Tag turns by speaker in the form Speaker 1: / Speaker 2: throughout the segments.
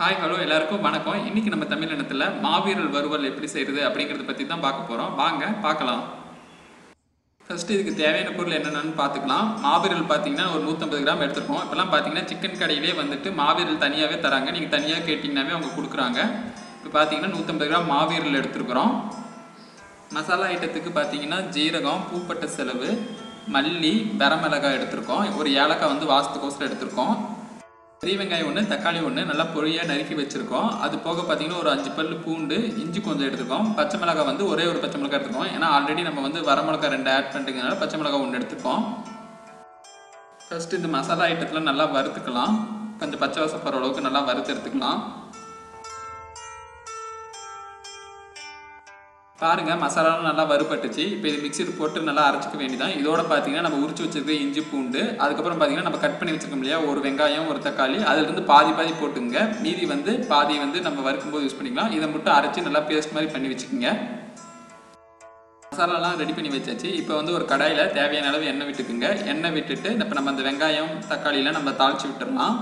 Speaker 1: hi hello எல்லாருக்கும் வணக்கம் இன்னைக்கு நம்ம தமிழ் இனத்துல மாவீரல் வறுவல் எப்படி செய்யறது அப்படிங்கறத பத்தி தான் பார்க்க போறோம் வாங்க பார்க்கலாம் ஃபர்ஸ்ட் இதுக்கு தேவையான பொருள் என்னென்னு பார்த்துக்கலாம் மாவீரல் பார்த்தீங்கன்னா ஒரு நூற்றம்பது கிராம் எடுத்துருக்கோம் இப்போலாம் பார்த்தீங்கன்னா சிக்கன் கடையிலே வந்துட்டு மாவீரல் தனியாகவே தராங்க நீங்கள் தனியாக கேட்டிங்கனாவே அவங்க கொடுக்குறாங்க இப்போ பார்த்தீங்கன்னா நூற்றம்பது கிராம் மாவீரல் எடுத்துருக்குறோம் மசாலா ஐட்டத்துக்கு பார்த்தீங்கன்னா ஜீரகம் பூப்பட்ட செலவு மல்லி வரமிளகாய் எடுத்திருக்கோம் ஒரு ஏலக்காய் வந்து வாசத்துக்கோசரம் எடுத்திருக்கோம் பெரிய வெங்காயம் ஒன்று தக்காளி ஒன்று நல்லா பொடியாக நறுக்கி வச்சுருக்கோம் அது போக பார்த்தீங்கன்னா ஒரு அஞ்சு பல்லு பூண்டு இஞ்சி கொஞ்சம் எடுத்துருக்கோம் பச்சை மிளகாய் வந்து ஒரே ஒரு பச்சை மிளகாய் எடுத்துக்கோம் ஏன்னா ஆல்ரெடி நம்ம வந்து வரமிளகாய் ரெண்டு ஆட் பண்ணிட்டதுனால பச்சை மிளகாய் ஒன்று எடுத்துக்கோம் ஃபர்ஸ்ட் இந்த மசாலா ஐட்டத்தில் நல்லா வறுத்துக்கலாம் கொஞ்சம் பச்சை வாசம் போகிற அளவுக்கு நல்லா வறுத்து எடுத்துக்கலாம் பாருங்க மசாலாலாம் நல்லா வறுபட்டுச்சு இப்போ இது மிக்சியில் போட்டு நல்லா அரைச்சிக்க வேண்டியதான் இதோட பார்த்தீங்கன்னா நம்ம உரிச்சு வச்சிருக்க இஞ்சி பூண்டு அதுக்கப்புறம் பார்த்தீங்கன்னா நம்ம கட் பண்ணி வச்சிருக்கோம் இல்லையா ஒரு வெங்காயம் ஒரு தக்காளி அதுலேருந்து பாதி பாதி போட்டுங்க மீதி வந்து பாதி வந்து நம்ம வறுக்கும்போது யூஸ் பண்ணிக்கலாம் இதை மட்டும் அரைச்சி நல்லா பேஸ்ட் மாதிரி பண்ணி வச்சுக்கோங்க மசாலாலாம் ரெடி பண்ணி வச்சாச்சு இப்போ வந்து ஒரு கடாயில் தேவையான அளவு எண்ணெய் விட்டுக்குங்க எண்ணெய் விட்டுட்டு இப்போ நம்ம அந்த வெங்காயம் தக்காளியெலாம் நம்ம தாளிச்சு விட்டுறலாம்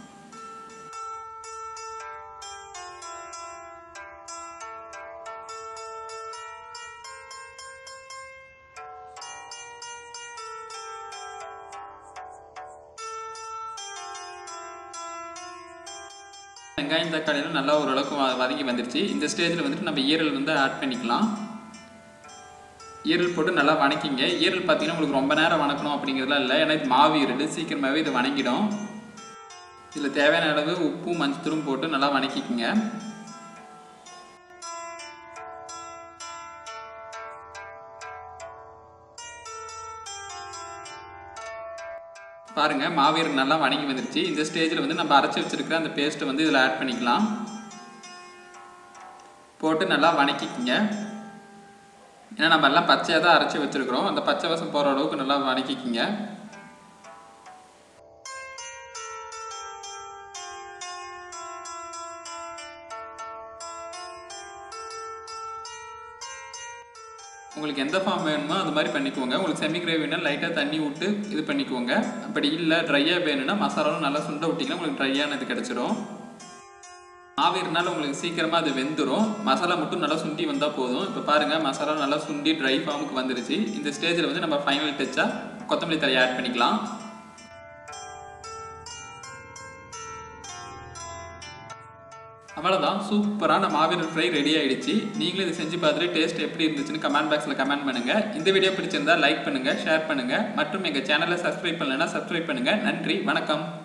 Speaker 1: வெங்காயம் தக்காளியெல்லாம் நல்லா ஓரளவுக்கு வ- வதங்கி வந்துருச்சு இந்த ஸ்டேஜில் வந்துட்டு நம்ம ஈரல் வந்து ஆட் பண்ணிக்கலாம் ஈரல் போட்டு நல்லா வணக்கிங்க ஈரல் பார்த்தீங்கன்னா உங்களுக்கு ரொம்ப நேரம் வணக்கணும் அப்படிங்கிறதுலாம் இல்லை ஏன்னா இது மாவு ஈரல் சீக்கிரமாகவே இது வணங்கிடும் இதில் தேவையான அளவு உப்பும் மஞ்சத்தூளும் போட்டு நல்லா வணக்கிக்குங்க பாருங்க மாவீரல் நல்லா வணங்கி வந்துருச்சு இந்த ஸ்டேஜில் வந்து நம்ம அரைச்சி வச்சிருக்கிற அந்த பேஸ்ட்டை வந்து இதில் ஆட் பண்ணிக்கலாம் போட்டு நல்லா வணக்கிக்குங்க ஏன்னா நம்ம எல்லாம் பச்சையாக தான் அரைச்சி வச்சிருக்கிறோம் அந்த பச்சை வாசம் போகிற அளவுக்கு நல்லா வணக்கிக்குங்க உங்களுக்கு எந்த ஃபார்ம் வேணுமோ அது மாதிரி பண்ணிக்கோங்க உங்களுக்கு செமி கிரேவினா லைட்டாக தண்ணி விட்டு இது பண்ணிக்கோங்க அப்படி இல்லை ட்ரையாக வேணும்னா மசாலாவும் நல்லா சுண்ட விட்டிங்கன்னா உங்களுக்கு ட்ரையானது கிடச்சிரும் ஆவிர்னால உங்களுக்கு சீக்கிரமாக அது வெந்துடும் மசாலா மட்டும் நல்லா சுண்டி வந்தால் போதும் இப்போ பாருங்கள் மசாலா நல்லா சுண்டி ட்ரை ஃபார்முக்கு வந்துருச்சு இந்த ஸ்டேஜில் வந்து நம்ம ஃபைனல் டச்சாக கொத்தமல்லி தழையை ஆட் பண்ணிக்கலாம் அவ்வளோதான் சூப்பரான மாவீரல் ஃப்ரை ரெடி ஆயிடுச்சு நீங்களும் இதை செஞ்சு பார்த்துட்டு டேஸ்ட் எப்படி இருந்துச்சுன்னு கமெண்ட் பாக்ஸில் கமெண்ட் பண்ணுங்க இந்த வீடியோ பிடிச்சிருந்தா லைக் பண்ணுங்க ஷேர் பண்ணுங்க மற்றும் எங்கள் சேனலை சப்ஸ்கிரைப் பண்ணலைன்னா சப்ஸ்கிரைப் பண்ணுங்க நன்றி வணக்கம்